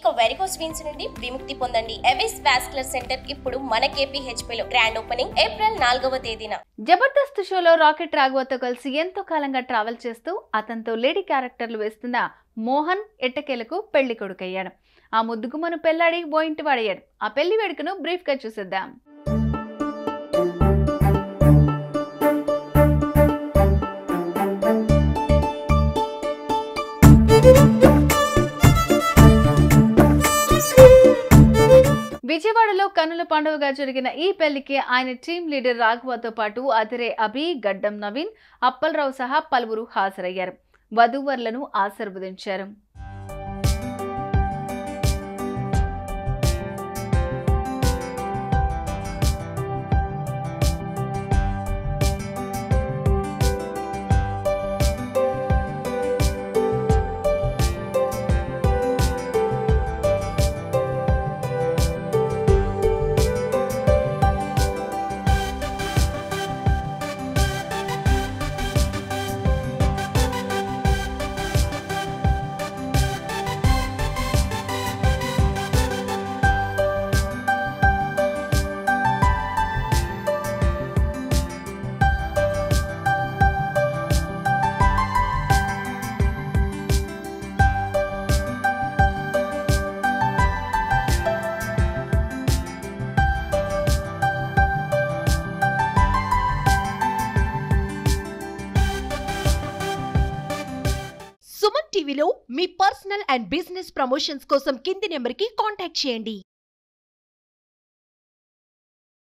ఇక varicose veins నుండి విముక్తి పొందండి ఎవిస్ వాస్కులర్ సెంటర్ ఇప్పుడు మన KPHP లో గ్రాండ్ ఓపెనింగ్ ఏప్రిల్ నాలుగవ తేదీన జబర్దస్త్ షోలో రాకెట్ రాఘవతో కలిసి ఎంతో కాలంగా ట్రావెల్ చేస్తూ అతనితో లేడీ క్యారెక్టర్లు వేస్తున్న మోహన్ ఎట్టకేలకు పెళ్లి కొడుకయ్యాడు ఆ ముద్దుగుమ్మను పెళ్లాడి ఓ ఇంటి వాడయ్యాడు ఆ పెళ్లి వేడుకను బ్రీఫ్ గా చూసేద్దాం విజయవాడలో కన్నుల పండుగగా జరిగిన ఈ పెళ్లికి ఆయన టీం లీడర్ రాఘవతో పాటు అదిరే అభి గడ్డం నవీన్ అప్పలరావు సహా పలువురు హాజరయ్యారు వధూవరులను ఆశీర్వదించారు సుమన్ టీవీలో మీ పర్సనల్ అండ్ బిజినెస్ ప్రమోషన్స్ కోసం కింది నెంబర్కి కాంటాక్ట్ చేయండి